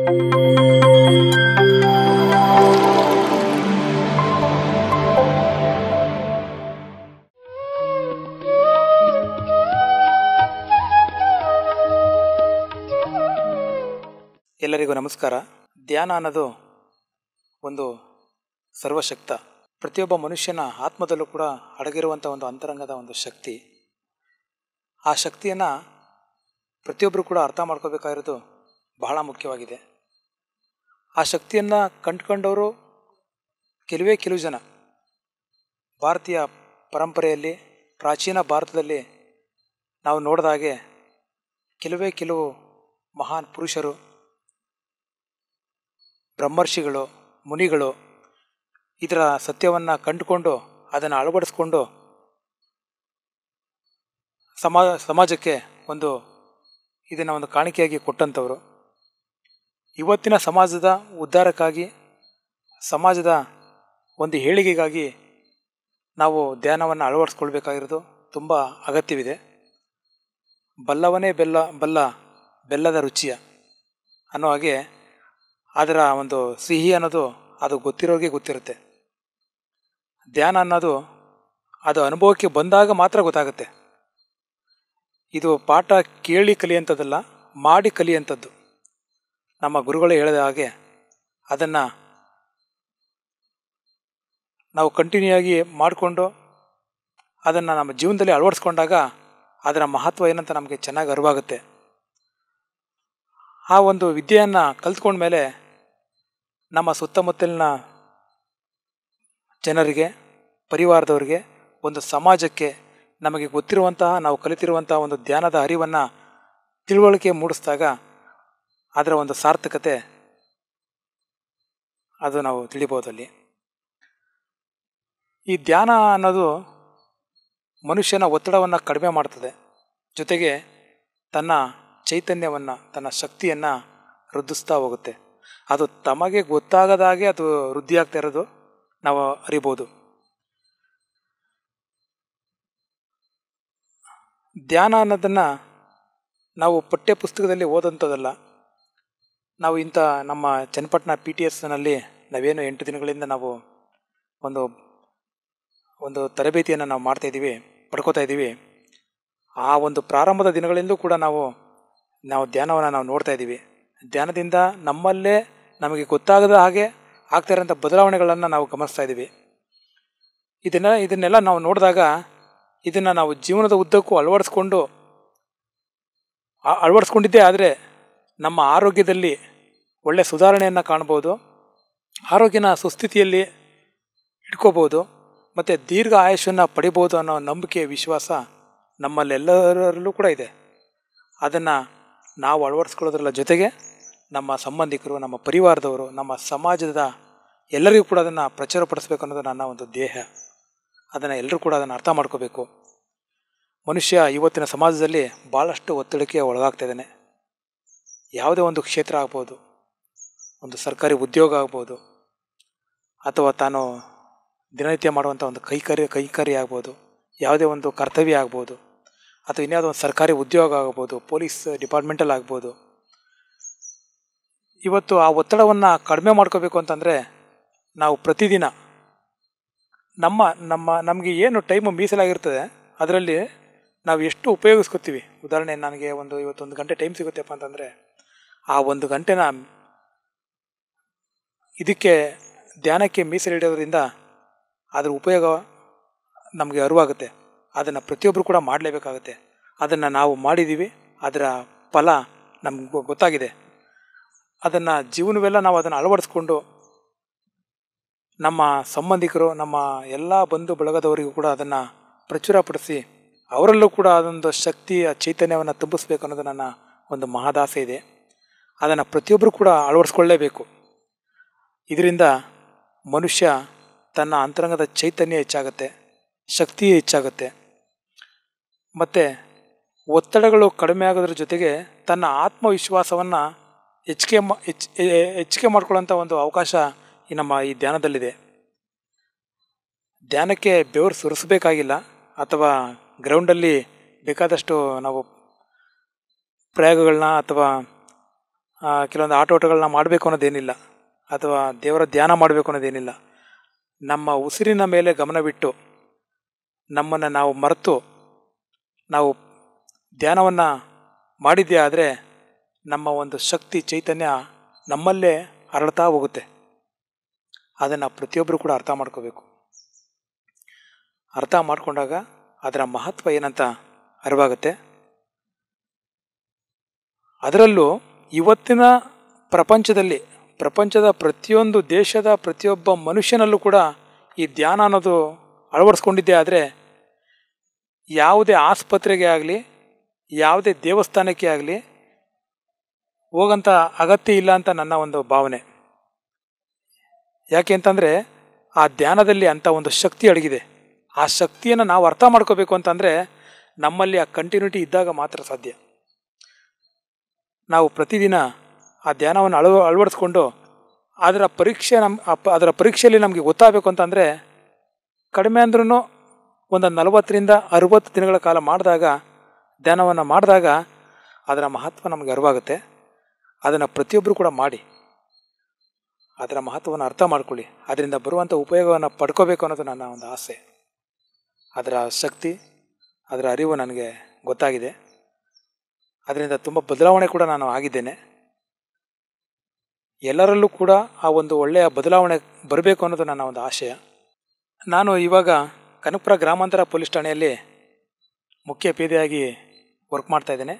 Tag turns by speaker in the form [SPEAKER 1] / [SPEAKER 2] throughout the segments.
[SPEAKER 1] ಎಲ್ಲರಿಗೂ ನಮಸ್ಕಾರ ಧ್ಯಾನ ಅನ್ನೋದು ಒಂದು ಸರ್ವಶಕ್ತ ಪ್ರತಿಯೊಬ್ಬ ಮನುಷ್ಯನ ಆತ್ಮದಲ್ಲೂ ಕೂಡ ಅಡಗಿರುವಂಥ ಒಂದು ಅಂತರಂಗದ ಒಂದು ಶಕ್ತಿ ಆ ಶಕ್ತಿಯನ್ನು ಪ್ರತಿಯೊಬ್ಬರು ಕೂಡ ಅರ್ಥ ಮಾಡ್ಕೋಬೇಕಾಗಿರೋದು ಬಹಳ ಮುಖ್ಯವಾಗಿದೆ ಆ ಶಕ್ತಿಯನ್ನು ಕಂಡುಕೊಂಡವರು ಕೆಲವೇ ಕೆಲವು ಜನ ಭಾರತೀಯ ಪರಂಪರೆಯಲ್ಲಿ ಪ್ರಾಚೀನ ಭಾರತದಲ್ಲಿ ನಾವು ನೋಡಿದ ಹಾಗೆ ಕೆಲವೇ ಕೆಲವು ಮಹಾನ್ ಪುರುಷರು ಬ್ರಹ್ಮರ್ಷಿಗಳು ಮುನಿಗಳು ಇದರ ಸತ್ಯವನ್ನು ಕಂಡುಕೊಂಡು ಅದನ್ನು ಅಳವಡಿಸ್ಕೊಂಡು ಸಮಾಜ ಸಮಾಜಕ್ಕೆ ಒಂದು ಇದನ್ನು ಒಂದು ಕಾಣಿಕೆಯಾಗಿ ಕೊಟ್ಟಂಥವರು ಇವತ್ತಿನ ಸಮಾಜದ ಉದ್ಧಾರಕ್ಕಾಗಿ ಸಮಾಜದ ಒಂದು ಏಳಿಗೆಗಾಗಿ ನಾವು ಧ್ಯಾನವನ್ನು ಅಳವಡಿಸ್ಕೊಳ್ಬೇಕಾಗಿರೋದು ತುಂಬ ಅಗತ್ಯವಿದೆ ಬಲ್ಲವನೇ ಬೆಲ್ಲ ಬಲ್ಲ ಬೆಲ್ಲದ ರುಚಿಯ ಅನ್ನೋ ಹಾಗೆ ಅದರ ಒಂದು ಸಿಹಿ ಅನ್ನೋದು ಅದು ಗೊತ್ತಿರೋರಿಗೆ ಗೊತ್ತಿರುತ್ತೆ ಧ್ಯಾನ ಅನ್ನೋದು ಅದು ಅನುಭವಕ್ಕೆ ಬಂದಾಗ ಮಾತ್ರ ಗೊತ್ತಾಗುತ್ತೆ ಇದು ಪಾಠ ಕೇಳಿ ಕಲಿಯುವಂಥದ್ದಲ್ಲ ಮಾಡಿ ಕಲಿಯುವಂಥದ್ದು ನಮ್ಮ ಗುರುಗಳು ಹೇಳಿದ ಹಾಗೆ ಅದನ್ನು ನಾವು ಕಂಟಿನ್ಯೂ ಆಗಿ ಮಾಡಿಕೊಂಡು ಅದನ್ನು ನಮ್ಮ ಜೀವನದಲ್ಲಿ ಅಳವಡಿಸ್ಕೊಂಡಾಗ ಅದರ ಮಹತ್ವ ಏನಂತ ನಮಗೆ ಚೆನ್ನಾಗಿ ಅರಿವಾಗುತ್ತೆ ಆ ಒಂದು ವಿದ್ಯೆಯನ್ನು ಕಲ್ತ್ಕೊಂಡ್ಮೇಲೆ ನಮ್ಮ ಸುತ್ತಮುತ್ತಲಿನ ಜನರಿಗೆ ಪರಿವಾರದವರಿಗೆ ಒಂದು ಸಮಾಜಕ್ಕೆ ನಮಗೆ ಗೊತ್ತಿರುವಂತಹ ನಾವು ಕಲಿತಿರುವಂತಹ ಒಂದು ಧ್ಯಾನದ ಅರಿವನ್ನು ತಿಳುವಳಿಕೆ ಮೂಡಿಸಿದಾಗ ಅದರ ಒಂದು ಸಾರ್ಥಕತೆ ಅದು ನಾವು ತಿಳಿಬೋದಲ್ಲಿ ಈ ಧ್ಯಾನ ಅನ್ನೋದು ಮನುಷ್ಯನ ಒತ್ತಡವನ್ನು ಕಡಿಮೆ ಮಾಡ್ತದೆ ಜೊತೆಗೆ ತನ್ನ ಚೈತನ್ಯವನ್ನು ತನ್ನ ಶಕ್ತಿಯನ್ನು ವೃದ್ಧಿಸ್ತಾ ಹೋಗುತ್ತೆ ಅದು ತಮಗೆ ಗೊತ್ತಾಗದಾಗೆ ಅದು ವೃದ್ಧಿ ಆಗ್ತಾ ಇರೋದು ನಾವು ಅರಿಬೋದು ಧ್ಯಾನ ಅನ್ನೋದನ್ನು ನಾವು ಪಠ್ಯ ಪುಸ್ತಕದಲ್ಲಿ ಓದಂಥದ್ದಲ್ಲ ನಾವು ಇಂಥ ನಮ್ಮ ಚನ್ನಪಟ್ಟಣ ಪಿ ಟಿ ಎಸ್ನಲ್ಲಿ ನಾವೇನು ಎಂಟು ದಿನಗಳಿಂದ ನಾವು ಒಂದು ಒಂದು ತರಬೇತಿಯನ್ನು ನಾವು ಮಾಡ್ತಾಯಿದ್ದೀವಿ ಪಡ್ಕೋತಾ ಇದ್ದೀವಿ ಆ ಒಂದು ಪ್ರಾರಂಭದ ದಿನಗಳಿಂದಲೂ ಕೂಡ ನಾವು ನಾವು ಧ್ಯಾನವನ್ನು ನಾವು ನೋಡ್ತಾ ಇದ್ದೀವಿ ಧ್ಯಾನದಿಂದ ನಮ್ಮಲ್ಲೇ ನಮಗೆ ಗೊತ್ತಾಗದ ಹಾಗೆ ಆಗ್ತಾ ಇರೋಂಥ ಬದಲಾವಣೆಗಳನ್ನು ನಾವು ಗಮನಿಸ್ತಾ ಇದ್ದೀವಿ ಇದನ್ನ ಇದನ್ನೆಲ್ಲ ನಾವು ನೋಡಿದಾಗ ಇದನ್ನು ನಾವು ಜೀವನದ ಉದ್ದಕ್ಕೂ ಅಳವಡಿಸ್ಕೊಂಡು ಅಳವಡಿಸ್ಕೊಂಡಿದ್ದೇ ಆದರೆ ನಮ್ಮ ಆರೋಗ್ಯದಲ್ಲಿ ಒಳ್ಳೆಯ ಸುಧಾರಣೆಯನ್ನು ಕಾಣ್ಬೋದು ಆರೋಗ್ಯನ ಸುಸ್ಥಿತಿಯಲ್ಲಿ ಇಟ್ಕೋಬೋದು ಮತ್ತು ದೀರ್ಘ ಆಯುಷನ್ನು ಪಡಿಬೋದು ಅನ್ನೋ ನಂಬಿಕೆ ವಿಶ್ವಾಸ ನಮ್ಮಲ್ಲೆಲ್ಲರಲ್ಲೂ ಕೂಡ ಇದೆ ಅದನ್ನು ನಾವು ಅಳವಡಿಸ್ಕೊಳ್ಳೋದ್ರಲ್ಲ ಜೊತೆಗೆ ನಮ್ಮ ಸಂಬಂಧಿಕರು ನಮ್ಮ ಪರಿವಾರದವರು ನಮ್ಮ ಸಮಾಜದ ಎಲ್ಲರಿಗೂ ಕೂಡ ಅದನ್ನು ಪ್ರಚುರಪಡಿಸ್ಬೇಕು ಅನ್ನೋದು ನನ್ನ ಒಂದು ದೇಹ ಅದನ್ನು ಎಲ್ಲರೂ ಕೂಡ ಅದನ್ನು ಅರ್ಥ ಮಾಡ್ಕೋಬೇಕು ಮನುಷ್ಯ ಇವತ್ತಿನ ಸಮಾಜದಲ್ಲಿ ಭಾಳಷ್ಟು ಒತ್ತಡಕ್ಕೆ ಒಳಗಾಗ್ತಾ ಇದ್ದಾನೆ ಯಾವುದೇ ಒಂದು ಕ್ಷೇತ್ರ ಆಗ್ಬೋದು ಒಂದು ಸರ್ಕಾರಿ ಉದ್ಯೋಗ ಆಗ್ಬೋದು ಅಥವಾ ತಾನು ದಿನನಿತ್ಯ ಮಾಡುವಂಥ ಒಂದು ಕೈಕಾರ್ಯ ಕೈಕಾರ್ಯ ಆಗ್ಬೋದು ಯಾವುದೇ ಒಂದು ಕರ್ತವ್ಯ ಆಗ್ಬೋದು ಅಥವಾ ಇನ್ಯಾವುದೋ ಒಂದು ಸರ್ಕಾರಿ ಉದ್ಯೋಗ ಆಗ್ಬೋದು ಪೊಲೀಸ್ ಡಿಪಾರ್ಟ್ಮೆಂಟಲ್ಲಿ ಆಗ್ಬೋದು ಇವತ್ತು ಆ ಒತ್ತಡವನ್ನು ಕಡಿಮೆ ಮಾಡ್ಕೋಬೇಕು ಅಂತಂದರೆ ನಾವು ಪ್ರತಿದಿನ ನಮ್ಮ ನಮ್ಮ ನಮಗೆ ಏನು ಟೈಮು ಮೀಸಲಾಗಿರ್ತದೆ ಅದರಲ್ಲಿ ನಾವು ಎಷ್ಟು ಉಪಯೋಗಿಸ್ಕೊತೀವಿ ಉದಾಹರಣೆ ನನಗೆ ಒಂದು ಇವತ್ತೊಂದು ಗಂಟೆ ಟೈಮ್ ಸಿಗುತ್ತೆಪ್ಪ ಅಂತಂದರೆ ಆ ಒಂದು ಗಂಟೆನ ಇದಕ್ಕೆ ಧ್ಯಾನಕ್ಕೆ ಮೀಸಲಿಡೋದ್ರಿಂದ ಅದರ ಉಪಯೋಗ ನಮಗೆ ಅರಿವಾಗುತ್ತೆ ಅದನ್ನು ಪ್ರತಿಯೊಬ್ಬರು ಕೂಡ ಮಾಡಲೇಬೇಕಾಗುತ್ತೆ ಅದನ್ನು ನಾವು ಮಾಡಿದ್ದೀವಿ ಅದರ ಫಲ ನಮ್ಗೆ ಗೊತ್ತಾಗಿದೆ ಅದನ್ನು ಜೀವನವೆಲ್ಲ ನಾವು ಅದನ್ನು ಅಳವಡಿಸ್ಕೊಂಡು ನಮ್ಮ ಸಂಬಂಧಿಕರು ನಮ್ಮ ಎಲ್ಲ ಬಂಧು ಬಳಗದವರಿಗೂ ಕೂಡ ಅದನ್ನು ಪ್ರಚುರಪಡಿಸಿ ಅವರಲ್ಲೂ ಕೂಡ ಅದೊಂದು ಶಕ್ತಿಯ ಚೈತನ್ಯವನ್ನು ತುಂಬಿಸ್ಬೇಕು ಅನ್ನೋದು ನನ್ನ ಒಂದು ಮಹದಾಸೆ ಇದೆ ಅದನ್ನು ಪ್ರತಿಯೊಬ್ಬರು ಕೂಡ ಅಳವಡಿಸ್ಕೊಳ್ಳೇಬೇಕು ಇದರಿಂದ ಮನುಷ್ಯ ತನ್ನ ಅಂತರಂಗದ ಚೈತನ್ಯ ಹೆಚ್ಚಾಗುತ್ತೆ ಶಕ್ತಿ ಹೆಚ್ಚಾಗುತ್ತೆ ಮತ್ತು ಒತ್ತಡಗಳು ಕಡಿಮೆ ಆಗೋದ್ರ ಜೊತೆಗೆ ತನ್ನ ಆತ್ಮವಿಶ್ವಾಸವನ್ನು ಹೆಚ್ಚಿಗೆ ಮ ಹೆಚ್ಚು ಹೆಚ್ಚಿಗೆ ಮಾಡ್ಕೊಳ್ಳೋಂಥ ಒಂದು ಅವಕಾಶ ಈ ನಮ್ಮ ಈ ಧ್ಯಾನದಲ್ಲಿದೆ ಧ್ಯಾನಕ್ಕೆ ಬೆವರು ಸುರಿಸಬೇಕಾಗಿಲ್ಲ ಅಥವಾ ಗ್ರೌಂಡಲ್ಲಿ ಬೇಕಾದಷ್ಟು ನಾವು ಪ್ರಯೋಗಗಳನ್ನ ಅಥವಾ ಆ, ಕೆಲವೊಂದು ಆಟೋಟಗಳನ್ನ ಮಾಡಬೇಕು ಅನ್ನೋದೇನಿಲ್ಲ ಅಥವಾ ದೇವರ ಧ್ಯಾನ ಮಾಡಬೇಕು ಅನ್ನೋದೇನಿಲ್ಲ ನಮ್ಮ ಉಸಿರಿನ ಮೇಲೆ ಗಮನವಿಟ್ಟು ನಮ್ಮನ್ನು ನಾವು ಮರೆತು ನಾವು ಧ್ಯಾನವನ್ನು ಮಾಡಿದ್ದೇ ಆದರೆ ನಮ್ಮ ಒಂದು ಶಕ್ತಿ ಚೈತನ್ಯ ನಮ್ಮಲ್ಲೇ ಹರಡ್ತಾ ಹೋಗುತ್ತೆ ಅದನ್ನು ಪ್ರತಿಯೊಬ್ಬರು ಕೂಡ ಅರ್ಥ ಮಾಡ್ಕೋಬೇಕು ಅರ್ಥ ಮಾಡಿಕೊಂಡಾಗ ಅದರ ಮಹತ್ವ ಏನಂತ ಅರಿವಾಗುತ್ತೆ ಅದರಲ್ಲೂ ಇವತ್ತಿನ ಪ್ರಪಂಚದಲ್ಲಿ ಪ್ರಪಂಚದ ಪ್ರತಿಯೊಂದು ದೇಶದ ಪ್ರತಿಯೊಬ್ಬ ಮನುಷ್ಯನಲ್ಲೂ ಕೂಡ ಈ ಧ್ಯಾನ ಅನ್ನೋದು ಅಳವಡಿಸ್ಕೊಂಡಿದ್ದೇ ಆದರೆ ಯಾವುದೇ ಆಸ್ಪತ್ರೆಗೆ ಆಗಲಿ ಯಾವುದೇ ದೇವಸ್ಥಾನಕ್ಕೆ ಆಗಲಿ ಹೋಗಂಥ ಅಗತ್ಯ ಇಲ್ಲ ಅಂತ ನನ್ನ ಒಂದು ಭಾವನೆ ಯಾಕೆ ಅಂತಂದರೆ ಆ ಧ್ಯಾನದಲ್ಲಿ ಅಂಥ ಒಂದು ಶಕ್ತಿ ಅಡಗಿದೆ ಆ ಶಕ್ತಿಯನ್ನು ನಾವು ಅರ್ಥ ಮಾಡ್ಕೋಬೇಕು ಅಂತಂದರೆ ನಮ್ಮಲ್ಲಿ ಆ ಕಂಟಿನ್ಯೂಟಿ ಇದ್ದಾಗ ಮಾತ್ರ ಸಾಧ್ಯ ನಾವು ಪ್ರತಿದಿನ ಆ ಧ್ಯಾನವನ್ನು ಅಳವ ಅಳವಡಿಸ್ಕೊಂಡು ಅದರ ಪರೀಕ್ಷೆ ನಮ್ಮ ಅಪ್- ಅದರ ಪರೀಕ್ಷೆಯಲ್ಲಿ ನಮಗೆ ಗೊತ್ತಾಗಬೇಕು ಅಂತಂದರೆ ಕಡಿಮೆ ಅಂದ್ರೂ ಒಂದು ನಲವತ್ತರಿಂದ ಅರುವತ್ತು ದಿನಗಳ ಕಾಲ ಮಾಡಿದಾಗ ಧ್ಯಾನವನ್ನು ಮಾಡಿದಾಗ ಅದರ ಮಹತ್ವ ನಮಗೆ ಅರಿವಾಗುತ್ತೆ ಅದನ್ನು ಪ್ರತಿಯೊಬ್ಬರು ಕೂಡ ಮಾಡಿ ಅದರ ಮಹತ್ವವನ್ನು ಅರ್ಥ ಮಾಡ್ಕೊಳ್ಳಿ ಅದರಿಂದ ಬರುವಂಥ ಉಪಯೋಗವನ್ನು ಪಡ್ಕೋಬೇಕು ಅನ್ನೋದು ನನ್ನ ಒಂದು ಆಸೆ ಅದರ ಶಕ್ತಿ ಅದರ ಅರಿವು ನನಗೆ ಗೊತ್ತಾಗಿದೆ ಅದರಿಂದ ತುಂಬ ಬದಲಾವಣೆ ಕೂಡ ನಾನು ಆಗಿದ್ದೇನೆ ಎಲ್ಲರಲ್ಲೂ ಕೂಡ ಆ ಒಂದು ಒಳ್ಳೆಯ ಬದಲಾವಣೆ ಬರಬೇಕು ಅನ್ನೋದು ನನ್ನ ಒಂದು ಆಶಯ ನಾನು ಇವಾಗ ಕನಕಪುರ ಗ್ರಾಮಾಂತರ ಪೊಲೀಸ್ ಠಾಣೆಯಲ್ಲಿ ಮುಖ್ಯ ಪೇದೆಯಾಗಿ ವರ್ಕ್ ಮಾಡ್ತಾ ಇದ್ದೇನೆ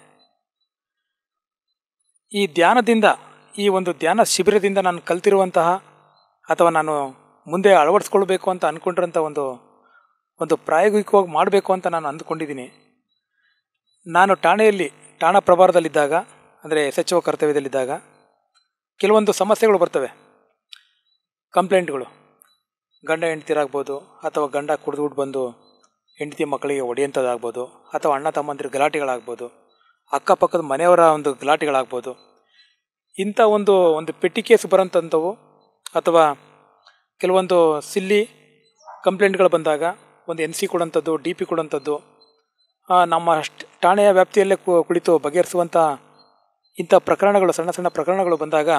[SPEAKER 1] ಈ ಧ್ಯಾನದಿಂದ ಈ ಒಂದು ಧ್ಯಾನ ಶಿಬಿರದಿಂದ ನಾನು ಕಲ್ತಿರುವಂತಹ ಅಥವಾ ನಾನು ಮುಂದೆ ಅಳವಡಿಸ್ಕೊಳ್ಬೇಕು ಅಂತ ಅಂದ್ಕೊಂಡಿರೋಂಥ ಒಂದು ಒಂದು ಪ್ರಾಯೋಗಿಕವಾಗಿ ಮಾಡಬೇಕು ಅಂತ ನಾನು ಅಂದ್ಕೊಂಡಿದ್ದೀನಿ ನಾನು ಠಾಣೆಯಲ್ಲಿ ಠಾಣಾ ಪ್ರಭಾರದಲ್ಲಿದ್ದಾಗ ಅಂದರೆ ಎಸ್ ಎಚ್ ಒ ಕರ್ತವ್ಯದಲ್ಲಿದ್ದಾಗ ಕೆಲವೊಂದು ಸಮಸ್ಯೆಗಳು ಬರ್ತವೆ ಕಂಪ್ಲೇಂಟ್ಗಳು ಗಂಡ ಹೆಂಡ್ತಿರಾಗ್ಬೋದು ಅಥವಾ ಗಂಡ ಕುಡಿದ್ಬಿಟ್ಟು ಬಂದು ಹೆಂಡತಿ ಮಕ್ಕಳಿಗೆ ಹೊಡೆಯಂಥದ್ದಾಗ್ಬೋದು ಅಥವಾ ಅಣ್ಣ ತಮ್ಮಂದಿರ ಗಲಾಟೆಗಳಾಗ್ಬೋದು ಅಕ್ಕಪಕ್ಕದ ಮನೆಯವರ ಒಂದು ಗಲಾಟೆಗಳಾಗ್ಬೋದು ಇಂಥ ಒಂದು ಒಂದು ಪೆಟ್ಟಿ ಕೇಸ್ ಬರೋಂಥವು ಅಥವಾ ಕೆಲವೊಂದು ಸಿಲ್ಲಿ ಕಂಪ್ಲೇಂಟ್ಗಳು ಬಂದಾಗ ಒಂದು ಎನ್ ಸಿ ಕೊಡೋಂಥದ್ದು ಡಿ ಪಿ ಕೊಡೋಂಥದ್ದು ಆ, ನಮ್ಮ ಸ್ಟ್- ಠಾಣೆಯ ವ್ಯಾಪ್ತಿಯಲ್ಲೇ ಕು- ಕುಳಿತು ಬಗೆಹರಿಸುವಂಥ ಇಂಥ ಪ್ರಕರಣಗಳು ಸಣ್ಣ ಸಣ್ಣ ಪ್ರಕರಣಗಳು ಬಂದಾಗ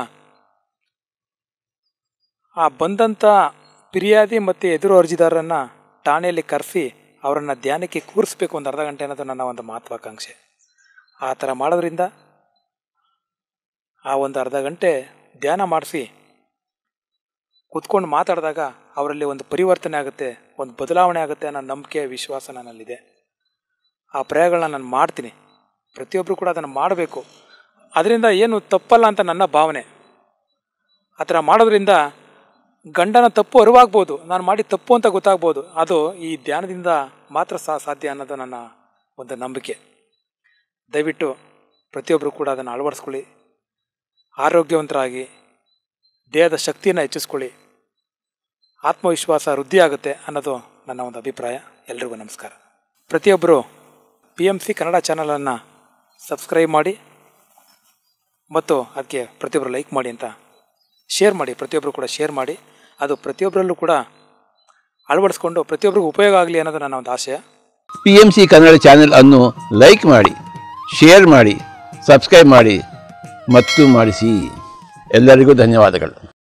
[SPEAKER 1] ಆ ಬಂದಂಥ ಫಿರ್ಯಾದಿ ಮತ್ತು ಎದುರು ಅರ್ಜಿದಾರರನ್ನು ಠಾಣೆಯಲ್ಲಿ ಕರೆಸಿ ಅವರನ್ನು ಧ್ಯಾನಕ್ಕೆ ಕೂರಿಸ್ಬೇಕು ಒಂದು ಅರ್ಧ ಗಂಟೆ ಅನ್ನೋದು ನನ್ನ ಒಂದು ಮಹತ್ವಾಕಾಂಕ್ಷೆ ಆ ಥರ ಮಾಡೋದ್ರಿಂದ ಆ ಒಂದು ಅರ್ಧ ಗಂಟೆ ಧ್ಯಾನ ಮಾಡಿಸಿ ಕುತ್ಕೊಂಡು ಮಾತಾಡಿದಾಗ ಅವರಲ್ಲಿ ಒಂದು ಪರಿವರ್ತನೆ ಆಗುತ್ತೆ ಒಂದು ಬದಲಾವಣೆ ಆಗುತ್ತೆ ಅನ್ನೋ ನಂಬಿಕೆ ವಿಶ್ವಾಸ ನನ್ನಲ್ಲಿದೆ ಆ ಪ್ರಯೋಗಗಳನ್ನ ನಾನು ಮಾಡ್ತೀನಿ ಪ್ರತಿಯೊಬ್ಬರು ಕೂಡ ಅದನ್ನು ಮಾಡಬೇಕು ಅದರಿಂದ ಏನು ತಪ್ಪಲ್ಲ ಅಂತ ನನ್ನ ಭಾವನೆ ಆ ಥರ ಮಾಡೋದ್ರಿಂದ ಗಂಡನ ತಪ್ಪು ಅರಿವಾಗ್ಬೋದು ನಾನು ಮಾಡಿ ತಪ್ಪು ಅಂತ ಗೊತ್ತಾಗ್ಬೋದು ಅದು ಈ ಧ್ಯಾನದಿಂದ ಮಾತ್ರ ಸಾ ಸಾಧ್ಯ ಅನ್ನೋದು ನನ್ನ ಒಂದು ನಂಬಿಕೆ ದಯವಿಟ್ಟು ಪ್ರತಿಯೊಬ್ಬರು ಕೂಡ ಅದನ್ನು ಅಳವಡಿಸ್ಕೊಳ್ಳಿ ಆರೋಗ್ಯವಂತರಾಗಿ ದೇಹದ ಶಕ್ತಿಯನ್ನು ಹೆಚ್ಚಿಸ್ಕೊಳ್ಳಿ ಆತ್ಮವಿಶ್ವಾಸ ವೃದ್ಧಿ ಆಗುತ್ತೆ ಅನ್ನೋದು ನನ್ನ ಒಂದು ಅಭಿಪ್ರಾಯ ಎಲ್ರಿಗೂ ನಮಸ್ಕಾರ ಪ್ರತಿಯೊಬ್ಬರು ಪಿ ಎಮ್ ಸಿ ಕನ್ನಡ ಚಾನಲನ್ನು ಸಬ್ಸ್ಕ್ರೈಬ್ ಮಾಡಿ ಮತ್ತು ಅದಕ್ಕೆ ಪ್ರತಿಯೊಬ್ಬರು ಲೈಕ್ ಮಾಡಿ ಅಂತ ಶೇರ್ ಮಾಡಿ ಪ್ರತಿಯೊಬ್ಬರು ಕೂಡ ಶೇರ್ ಮಾಡಿ ಅದು ಪ್ರತಿಯೊಬ್ಬರಲ್ಲೂ ಕೂಡ ಅಳವಡಿಸ್ಕೊಂಡು ಪ್ರತಿಯೊಬ್ಬರಿಗೂ ಉಪಯೋಗ ಆಗಲಿ ಅನ್ನೋದು ನನ್ನ ಒಂದು ಆಶಯ
[SPEAKER 2] P M C Kannada channel ಅನ್ನು ಲೈಕ್ ಮಾಡಿ ಶೇರ್ ಮಾಡಿ ಸಬ್ಸ್ಕ್ರೈಬ್ ಮಾಡಿ ಮತ್ತು ಮಾಡಿಸಿ ಎಲ್ಲರಿಗೂ ಧನ್ಯವಾದಗಳು